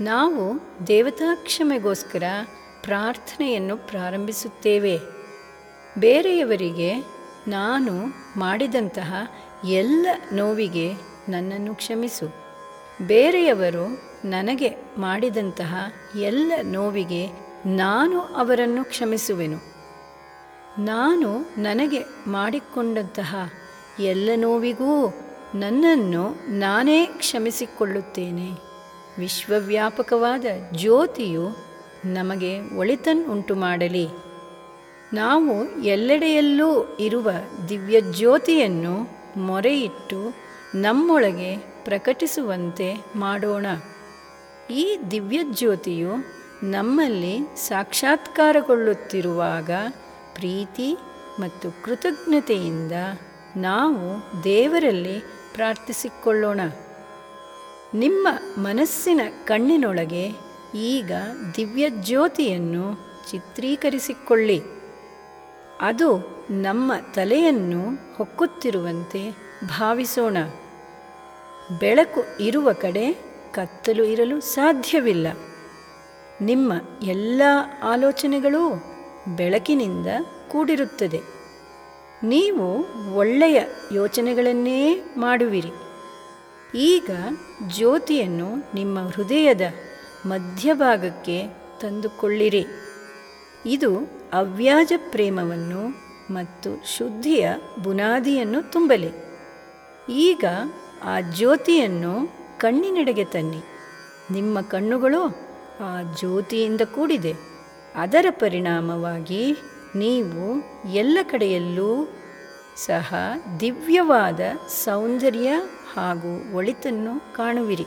ನಾವು ದೇವತಾಕ್ಷಮೆಗೋಸ್ಕರ ಪ್ರಾರ್ಥನೆಯನ್ನು ಪ್ರಾರಂಭಿಸುತ್ತೇವೆ ಬೇರೆಯವರಿಗೆ ನಾನು ಮಾಡಿದಂತಹ ಎಲ್ಲ ನೋವಿಗೆ ನನ್ನನ್ನು ಕ್ಷಮಿಸು ಬೇರೆಯವರು ನನಗೆ ಮಾಡಿದಂತಹ ಎಲ್ಲ ನೋವಿಗೆ ನಾನು ಅವರನ್ನು ಕ್ಷಮಿಸುವೆನು ನಾನು ನನಗೆ ಮಾಡಿಕೊಂಡಂತಹ ಎಲ್ಲ ನೋವಿಗೂ ನನ್ನನ್ನು ನಾನೇ ಕ್ಷಮಿಸಿಕೊಳ್ಳುತ್ತೇನೆ ವಿಶ್ವವ್ಯಾಪಕವಾದ ಜ್ಯೋತಿಯು ನಮಗೆ ಒಳಿತನ್ನುಂಟು ಮಾಡಲಿ ನಾವು ಎಲ್ಲೆಡೆಯಲ್ಲೂ ಇರುವ ದಿವ್ಯ ಜ್ಯೋತಿಯನ್ನು ಮೊರೆಯಿಟ್ಟು ನಮ್ಮೊಳಗೆ ಪ್ರಕಟಿಸುವಂತೆ ಮಾಡೋಣ ಈ ದಿವ್ಯ ಜ್ಯೋತಿಯು ನಮ್ಮಲ್ಲಿ ಸಾಕ್ಷಾತ್ಕಾರಗೊಳ್ಳುತ್ತಿರುವಾಗ ಪ್ರೀತಿ ಮತ್ತು ಕೃತಜ್ಞತೆಯಿಂದ ನಾವು ದೇವರಲ್ಲಿ ಪ್ರಾರ್ಥಿಸಿಕೊಳ್ಳೋಣ ನಿಮ್ಮ ಮನಸ್ಸಿನ ಕಣ್ಣಿನೊಳಗೆ ಈಗ ದಿವ್ಯ ಜ್ಯೋತಿಯನ್ನು ಚಿತ್ರೀಕರಿಸಿಕೊಳ್ಳಿ ಅದು ನಮ್ಮ ತಲೆಯನ್ನು ಹೊಕ್ಕುತ್ತಿರುವಂತೆ ಭಾವಿಸೋಣ ಬೆಳಕು ಇರುವ ಕಡೆ ಕತ್ತಲು ಇರಲು ಸಾಧ್ಯವಿಲ್ಲ ನಿಮ್ಮ ಎಲ್ಲ ಆಲೋಚನೆಗಳೂ ಬೆಳಕಿನಿಂದ ಕೂಡಿರುತ್ತದೆ ನೀವು ಒಳ್ಳೆಯ ಯೋಚನೆಗಳನ್ನೇ ಮಾಡುವಿರಿ ಈಗ ಜ್ಯೋತಿಯನ್ನು ನಿಮ್ಮ ಹೃದಯದ ಮಧ್ಯಭಾಗಕ್ಕೆ ತಂದುಕೊಳ್ಳಿರಿ ಇದು ಅವ್ಯಾಜ ಪ್ರೇಮವನ್ನು ಮತ್ತು ಶುದ್ಧಿಯ ಬುನಾದಿಯನ್ನು ತುಂಬಲಿ ಈಗ ಆ ಜ್ಯೋತಿಯನ್ನು ಕಣ್ಣಿನೆಡೆಗೆ ತನ್ನಿ ನಿಮ್ಮ ಕಣ್ಣುಗಳು ಆ ಜ್ಯೋತಿಯಿಂದ ಕೂಡಿದೆ ಅದರ ಪರಿಣಾಮವಾಗಿ ನೀವು ಎಲ್ಲ ಕಡೆಯಲ್ಲೂ ಸಹ ದಿವ್ಯವಾದ ಸೌಂದರ್ಯ ಹಾಗೂ ಒಳಿತನ್ನು ಕಾಣುವಿರಿ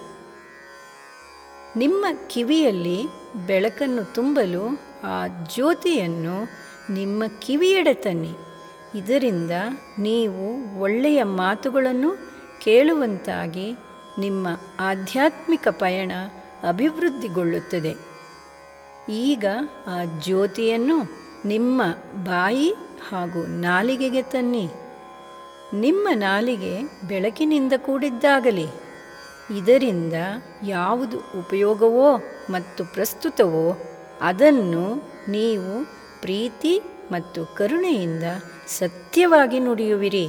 ನಿಮ್ಮ ಕಿವಿಯಲ್ಲಿ ಬೆಳಕನ್ನು ತುಂಬಲು ಆ ಜ್ಯೋತಿಯನ್ನು ನಿಮ್ಮ ಕಿವಿಯೆಡೆ ತನ್ನಿ ಇದರಿಂದ ನೀವು ಒಳ್ಳೆಯ ಮಾತುಗಳನ್ನು ಕೇಳುವಂತಾಗಿ ನಿಮ್ಮ ಆಧ್ಯಾತ್ಮಿಕ ಪಯಣ ಅಭಿವೃದ್ಧಿಗೊಳ್ಳುತ್ತದೆ ಈಗ ಆ ಜ್ಯೋತಿಯನ್ನು ನಿಮ್ಮ ಬಾಯಿ ಹಾಗೂ ನಾಲಿಗೆಗೆ ತನ್ನಿ ನಿಮ್ಮ ನಾಲಿಗೆ ಬೆಳಕಿನಿಂದ ಕೂಡಿದ್ದಾಗಲಿ ಇದರಿಂದ ಯಾವುದು ಉಪಯೋಗವೋ ಮತ್ತು ಪ್ರಸ್ತುತವೋ ಅದನ್ನು ನೀವು ಪ್ರೀತಿ ಮತ್ತು ಕರುಣೆಯಿಂದ ಸತ್ಯವಾಗಿ ನುಡಿಯುವಿರಿ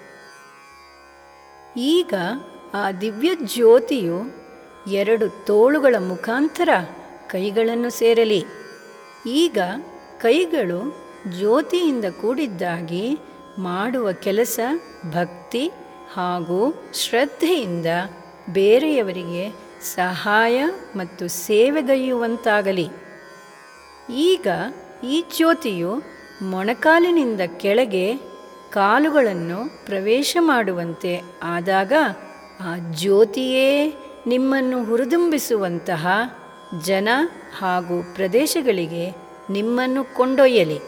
ಈಗ ಆ ದಿವ್ಯ ಜ್ಯೋತಿಯು ಎರಡು ತೋಳುಗಳ ಮುಖಾಂತರ ಕೈಗಳನ್ನು ಸೇರಲಿ ಈಗ ಕೈಗಳು ಜ್ಯೋತಿಯಿಂದ ಕೂಡಿದ್ದಾಗಿ ಮಾಡುವ ಕೆಲಸ ಭಕ್ತಿ ಹಾಗೂ ಶ್ರದ್ಧೆಯಿಂದ ಬೇರೆಯವರಿಗೆ ಸಹಾಯ ಮತ್ತು ಸೇವೆಗೈಯುವಂತಾಗಲಿ ಈಗ ಈ ಜ್ಯೋತಿಯು ಮೊಣಕಾಲಿನಿಂದ ಕೆಳಗೆ ಕಾಲುಗಳನ್ನು ಪ್ರವೇಶ ಮಾಡುವಂತೆ ಆದಾಗ ಆ ಜ್ಯೋತಿಯೇ ನಿಮ್ಮನ್ನು ಹುರಿದುಂಬಿಸುವಂತಹ ಜನ ಹಾಗೂ ಪ್ರದೇಶಗಳಿಗೆ ನಿಮ್ಮನ್ನು ಕೊಂಡೊಯ್ಯಲಿ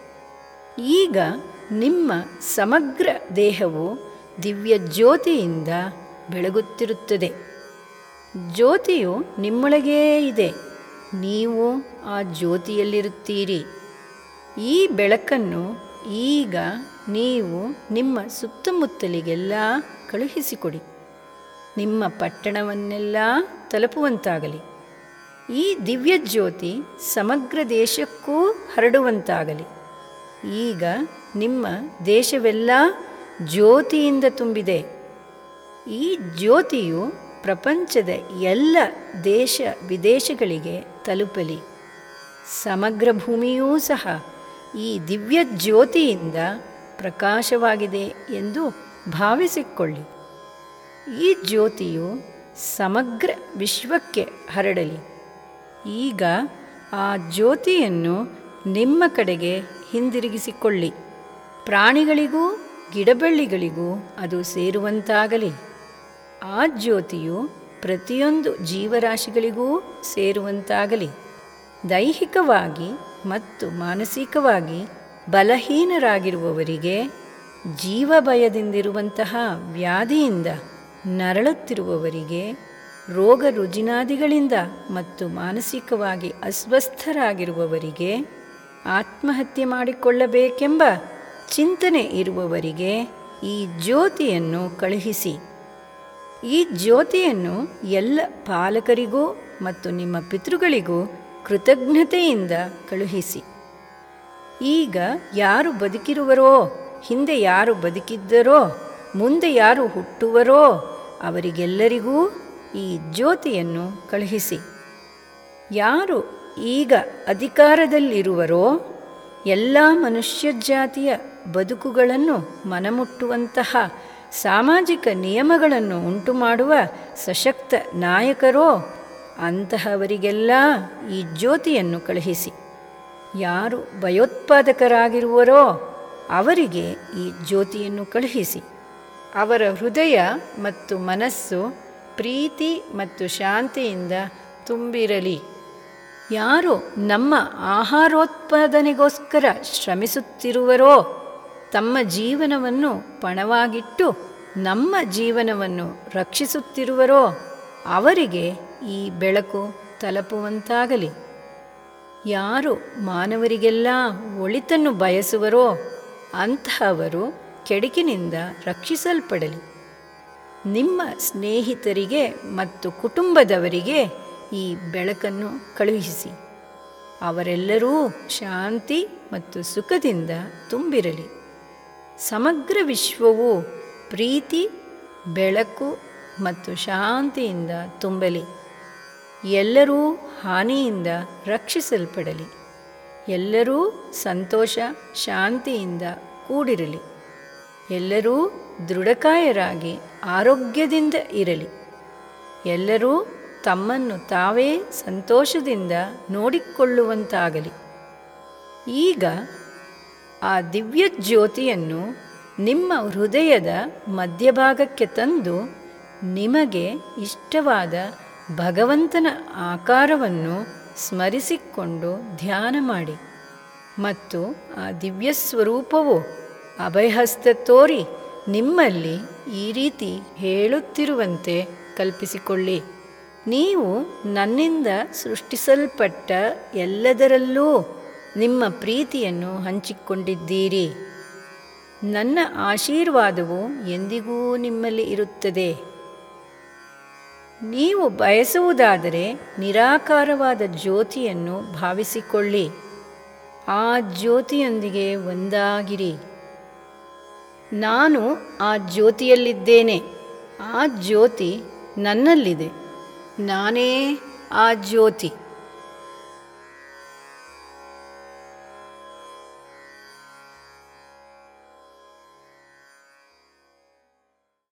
ಈಗ ನಿಮ್ಮ ಸಮಗ್ರ ದೇಹವು ದಿವ್ಯ ಜ್ಯೋತಿಯಿಂದ ಬೆಳಗುತ್ತಿರುತ್ತದೆ ಜ್ಯೋತಿಯು ನಿಮ್ಮೊಳಗೇ ಇದೆ ನೀವು ಆ ಜ್ಯೋತಿಯಲ್ಲಿರುತ್ತೀರಿ ಈ ಬೆಳಕನ್ನು ಈಗ ನೀವು ನಿಮ್ಮ ಸುತ್ತಮುತ್ತಲಿಗೆಲ್ಲ ಕಳುಹಿಸಿಕೊಡಿ ನಿಮ್ಮ ಪಟ್ಟಣವನ್ನೆಲ್ಲ ತಲುಪುವಂತಾಗಲಿ ಈ ದಿವ್ಯ ಜ್ಯೋತಿ ಸಮಗ್ರ ದೇಶಕ್ಕೂ ಹರಡುವಂತಾಗಲಿ ಈಗ ನಿಮ್ಮ ದೇಶವೆಲ್ಲ ಜ್ಯೋತಿಯಿಂದ ತುಂಬಿದೆ ಈ ಜ್ಯೋತಿಯು ಪ್ರಪಂಚದ ಎಲ್ಲ ದೇಶ ವಿದೇಶಗಳಿಗೆ ತಲುಪಲಿ ಸಮಗ್ರ ಭೂಮಿಯೂ ಸಹ ಈ ದಿವ್ಯ ಜ್ಯೋತಿಯಿಂದ ಪ್ರಕಾಶವಾಗಿದೆ ಎಂದು ಭಾವಿಸಿಕೊಳ್ಳಿ ಈ ಜ್ಯೋತಿಯು ಸಮಗ್ರ ವಿಶ್ವಕ್ಕೆ ಹರಡಲಿ ಈಗ ಆ ಜ್ಯೋತಿಯನ್ನು ನಿಮ್ಮ ಕಡೆಗೆ ಹಿಂದಿರುಗಿಸಿಕೊಳ್ಳಿ ಪ್ರಾಣಿಗಳಿಗೂ ಗಿಡಬಳ್ಳಿಗಳಿಗೂ ಅದು ಸೇರುವಂತಾಗಲಿ ಆ ಜ್ಯೋತಿಯು ಪ್ರತಿಯೊಂದು ಜೀವರಾಶಿಗಳಿಗೂ ಸೇರುವಂತಾಗಲಿ ದೈಹಿಕವಾಗಿ ಮತ್ತು ಮಾನಸಿಕವಾಗಿ ಬಲಹೀನರಾಗಿರುವವರಿಗೆ ಜೀವ ಭಯದಿಂದಿರುವಂತಹ ವ್ಯಾಧಿಯಿಂದ ನರಳುತ್ತಿರುವವರಿಗೆ ರೋಗ ರುಜಿನಾದಿಗಳಿಂದ ಮತ್ತು ಮಾನಸಿಕವಾಗಿ ಅಸ್ವಸ್ಥರಾಗಿರುವವರಿಗೆ ಆತ್ಮಹತ್ಯೆ ಮಾಡಿಕೊಳ್ಳಬೇಕೆಂಬ ಚಿಂತನೆ ಇರುವವರಿಗೆ ಈ ಜ್ಯೋತಿಯನ್ನು ಕಳುಹಿಸಿ ಈ ಜ್ಯೋತಿಯನ್ನು ಎಲ್ಲ ಪಾಲಕರಿಗೂ ಮತ್ತು ನಿಮ್ಮ ಪಿತೃಗಳಿಗೂ ಕೃತಜ್ಞತೆಯಿಂದ ಕಳುಹಿಸಿ ಈಗ ಯಾರು ಬದುಕಿರುವರೋ ಹಿಂದೆ ಯಾರು ಬದುಕಿದ್ದರೋ ಮುಂದೆ ಯಾರು ಹುಟ್ಟುವರೋ ಅವರಿಗೆಲ್ಲರಿಗೂ ಈ ಜ್ಯೋತಿಯನ್ನು ಕಳುಹಿಸಿ ಯಾರು ಈಗ ಅಧಿಕಾರದಲ್ಲಿರುವರೋ ಎಲ್ಲ ಮನುಷ್ಯ ಜಾತಿಯ ಬದುಕುಗಳನ್ನು ಮನಮುಟ್ಟುವಂತಹ ಸಾಮಾಜಿಕ ನಿಯಮಗಳನ್ನು ಉಂಟುಮಾಡುವ ಸಶಕ್ತ ನಾಯಕರೋ ಅಂತಹವರಿಗೆಲ್ಲ ಈ ಜ್ಯೋತಿಯನ್ನು ಕಳುಹಿಸಿ ಯಾರು ಭಯೋತ್ಪಾದಕರಾಗಿರುವರೋ ಅವರಿಗೆ ಈ ಜ್ಯೋತಿಯನ್ನು ಕಳುಹಿಸಿ ಅವರ ಹೃದಯ ಮತ್ತು ಮನಸ್ಸು ಪ್ರೀತಿ ಮತ್ತು ಶಾಂತಿಯಿಂದ ತುಂಬಿರಲಿ ಯಾರು ನಮ್ಮ ಆಹಾರೋತ್ಪಾದನೆಗೋಸ್ಕರ ಶ್ರಮಿಸುತ್ತಿರುವರೋ ತಮ್ಮ ಜೀವನವನ್ನು ಪಣವಾಗಿಟ್ಟು ನಮ್ಮ ಜೀವನವನ್ನು ರಕ್ಷಿಸುತ್ತಿರುವರೋ ಅವರಿಗೆ ಈ ಬೆಳಕು ತಲುಪುವಂತಾಗಲಿ ಯಾರು ಮಾನವರಿಗೆಲ್ಲ ಒಳಿತನ್ನು ಬಯಸುವರೋ ಅಂತಹವರು ಕೆಡುಕಿನಿಂದ ರಕ್ಷಿಸಲ್ಪಡಲಿ ನಿಮ್ಮ ಸ್ನೇಹಿತರಿಗೆ ಮತ್ತು ಕುಟುಂಬದವರಿಗೆ ಈ ಬೆಳಕನ್ನು ಕಳುಹಿಸಿ ಅವರೆಲ್ಲರೂ ಶಾಂತಿ ಮತ್ತು ಸುಖದಿಂದ ತುಂಬಿರಲಿ ಸಮಗ್ರ ವಿಶ್ವವು ಪ್ರೀತಿ ಬೆಳಕು ಮತ್ತು ಶಾಂತಿಯಿಂದ ತುಂಬಲಿ ಎಲ್ಲರೂ ಹಾನಿಯಿಂದ ರಕ್ಷಿಸಲ್ಪಡಲಿ ಎಲ್ಲರೂ ಸಂತೋಷ ಶಾಂತಿಯಿಂದ ಕೂಡಿರಲಿ ಎಲ್ಲರೂ ದೃಢಕಾಯರಾಗಿ ಆರೋಗ್ಯದಿಂದ ಇರಲಿ ಎಲ್ಲರೂ ತಮ್ಮನ್ನು ತಾವೇ ಸಂತೋಷದಿಂದ ನೋಡಿಕೊಳ್ಳುವಂತಾಗಲಿ ಈಗ ಆ ದಿವ್ಯ ಜ್ಯೋತಿಯನ್ನು ನಿಮ್ಮ ಹೃದಯದ ಮಧ್ಯಭಾಗಕ್ಕೆ ತಂದು ನಿಮಗೆ ಇಷ್ಟವಾದ ಭಗವಂತನ ಆಕಾರವನ್ನು ಸ್ಮರಿಸಿಕೊಂಡು ಧ್ಯಾನ ಮಾಡಿ ಮತ್ತು ಆ ದಿವ್ಯ ಸ್ವರೂಪವು ಅಭಯಹಸ್ತ ತೋರಿ ನಿಮ್ಮಲ್ಲಿ ಈ ರೀತಿ ಹೇಳುತ್ತಿರುವಂತೆ ಕಲ್ಪಿಸಿಕೊಳ್ಳಿ ನೀವು ನನ್ನಿಂದ ಸೃಷ್ಟಿಸಲ್ಪಟ್ಟ ಎಲ್ಲದರಲ್ಲೂ ನಿಮ್ಮ ಪ್ರೀತಿಯನ್ನು ಹಂಚಿಕೊಂಡಿದ್ದೀರಿ ನನ್ನ ಆಶೀರ್ವಾದವು ಎಂದಿಗೂ ನಿಮ್ಮಲ್ಲಿ ಇರುತ್ತದೆ ನೀವು ಬಯಸುವುದಾದರೆ ನಿರಾಕಾರವಾದ ಜ್ಯೋತಿಯನ್ನು ಭಾವಿಸಿಕೊಳ್ಳಿ ಆ ಜ್ಯೋತಿಯೊಂದಿಗೆ ಒಂದಾಗಿರಿ ನಾನು ಆ ಜ್ಯೋತಿಯಲ್ಲಿದ್ದೇನೆ ಆ ಜ್ಯೋತಿ ನನ್ನಲ್ಲಿದೆ ನಾನೇ ಆ ಜ್ಯೋತಿ